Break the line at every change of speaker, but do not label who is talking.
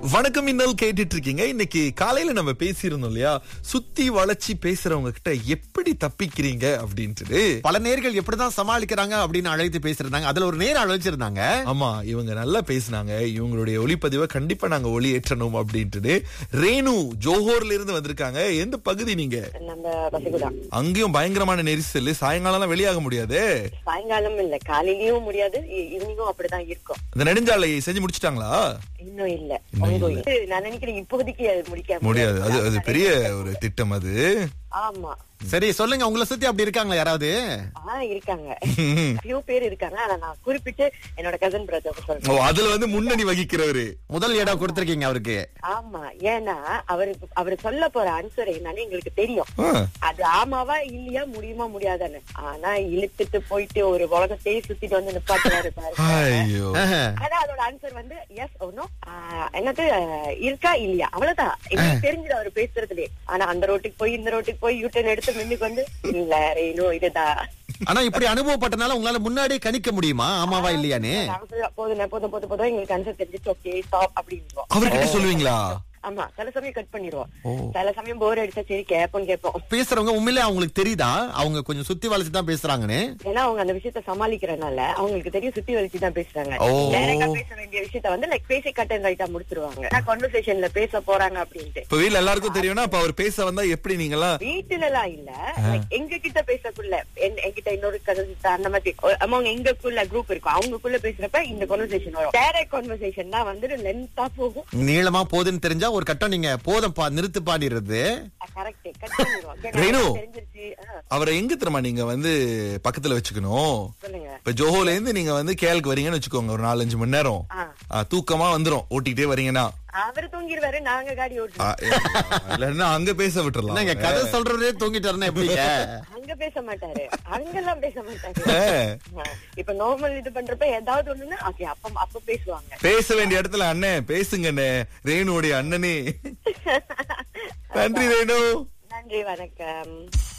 வணக்கம் இன்னல் கேட்டுட்டு இருக்கீங்க இன்னைக்கு காலையில நம்ம பேசியிருந்தோம் இல்லையா சுத்தி வளைச்சி பேசுறவங்க கிட்ட எப்படி தப்பிக்கிறீங்க அப்படின்ட்டு
பல நேர்கள் எப்படிதான் சமாளிக்கிறாங்க அப்படின்னு அழைத்து பேசிருந்தாங்க அதுல ஒரு நேரம் அழைச்சிருந்தாங்க
ஆமா இவங்க நல்லா பேசுனாங்க இவங்களுடைய ஒளிப்பதிவை கண்டிப்பா நாங்க ஒளி ஏற்றணும் அப்படின்ட்டு ரேணு ஜோஹோர்ல இருந்து வந்திருக்காங்க எந்த பகுதி நீங்க
நம்ம பசிகுடா
அங்கேயும் பயங்கரமான நெரிசல் சாயங்காலம் வெளியாக முடியாது
சாயங்காலம் இல்ல காலையிலயும் முடியாது ஈவினிங்கும் அப்படிதான் இருக்கும்
இந்த நெடுஞ்சாலை செஞ்சு முடிச்சிட்டாங்களா
இன்னும் இல்ல ongoing. நான் நினைக்கிறேன் இப்போதைக்கு அது முடிக்க
முடியாது அது அது பெரிய ஒரு திட்டம் அது
ஆமா
சரி சொல்லுங்க உங்களை சுத்தி அப்படி இருக்காங்களா யாராவது
ஆ இருக்காங்க few பேர் இருக்காங்க ஆனா நான் குறிப்பிட்டு என்னோட கசன் பிரதர்
ஓ
சொல்றேன்
அதுல வந்து முன்னணி வகிக்கிறவரு
முதல் இடம் கொடுத்திருக்கீங்க அவருக்கு
ஆமா ஏன்னா அவரு அவரு சொல்ல போற ஆன்சர் என்னன்னு எங்களுக்கு தெரியும்
ஆ.
அது ஆமாவா இல்லையா முடியுமா முடியாதான்னு ஆனா இழுத்துட்டு போயிட்டு ஒரு உலகத்தையே சுத்திட்டு வந்து நிப்பாட்டுவாரு பாருங்க
ஐயோ
ஆஹா.
ஆனா அதோட ஆன்சர் வந்து எஸ் ஒன்னோ என்னது ஆஹ், இருக்கா இல்லையா அவ்வளவுதான் எனக்கு தெரிஞ்சது அவர் பேசுறதுலே ஆனா அந்த ரோட்டுக்கு போய் இந்த ரோட்டுக்கு போய் யூட்டன் எடுத்து மின்னுக்கு வந்து இல்ல ரேனு இதுதான்
ஆனா இப்படி அனுபவப்பட்டனால உங்களால முன்னாடியே கணிக்க முடியுமா ஆமாவா இல்லையான்னு
நான் சொல்லுவேன், போதும் போதும் போதும் போதும் எங்களுக்கு ஆன்சர் தெரிஞ்சிச்சு ஓகே ஸ்டாப் அப்படின்னு
அவர்கிட்ட சொல்லுவீங்களா
ஆமா சில சமயம் கட் பண்ணிடுவோம் சில சமயம் போர் அடிச்சா சரி கேப்போம் கேட்போம்
பேசுறவங்க உண்மையிலே அவங்களுக்கு தெரியுதா அவங்க கொஞ்சம் சுத்தி வளைச்சு தான் பேசுறாங்கன்னு
ஏன்னா அவங்க அந்த விஷயத்த சமாளிக்கிறனால அவங்களுக்கு தெரியும் சுத்தி வலிச்சு தான் பேசுறாங்க
ஓ.
டைரக்டா பேச வேண்டிய விஷயத்த வந்து லைக் பேசி கட் அண்ட் ரைட்டா முடிச்சிருவாங்க கான்வர்சேஷன்ல பேச போறாங்க அப்படின்ட்டு
இப்ப வீட்ல எல்லாருக்கும் தெரியும்னா அப்ப அவர் பேச வந்தா எப்படி நீங்கலாம்
வீட்டுல எல்லாம் இல்ல like எங்க கிட்ட பேசக்குள்ள என்- என்கிட்ட இன்னொரு கதை அந்த மாதிரி அமௌங்க எங்கக்குள்ள குரூப் இருக்கும் அவங்களுக்குள்ள பேசுறப்ப இந்த கான்வர்சேஷன் வரும் டைரக்ட் கான்வர்சேஷன் தான் வந்து லென்த்தா போகும்
நீளமா போகுதுன்னு தெரிஞ்சா ஒரு கட்டம் நீங்க போதும்பா நிறுத்து பாடிடுறது
கரெக்ட் கட் பண்ணிடுவோம்
ரேணு.
தெரிஞ்சிருச்சு ஆ,
அவரை எங்க தெரியுமா நீங்க வந்து பக்கத்துல வச்சுக்கணும்
சொல்லுங்க
இப்ப ஜோஹோல இருந்து நீங்க வந்து கேளுக்கு வரீங்கன்னு வச்சுக்கோங்க ஒரு நாலஞ்சு மணி நேரம்
ஆ.
ஆ, தூக்கமா வந்துரும் ஓட்டிக்கிட்டே வரீங்கன்னா
அவரு தூங்கிடுவாரு நாங்க காடி
ஆ,
ஓட்டுறோம்
ஏ, இல்லைன்னா அங்க பேச விட்டுறலாம்
என்னங்க கதை சொல்றதே தூங்கிட்டாருன்னா எப்படிங்க
அங்க பேச மாட்டாரு அங்கெல்லாம் பேச மாட்டாரு
ஏ,
ஆ, இப்ப நார்மல் இது பண்றப்ப ஏதாவது ஒண்ணுன்னா ஓகே அப்ப அப்ப பேசுவாங்க
பேச வேண்டிய இடத்துல அண்ணன் பேசுங்கண்ணே ரேணுடைய அண்ணனே நன்றி ரேணு
நன்றி வணக்கம்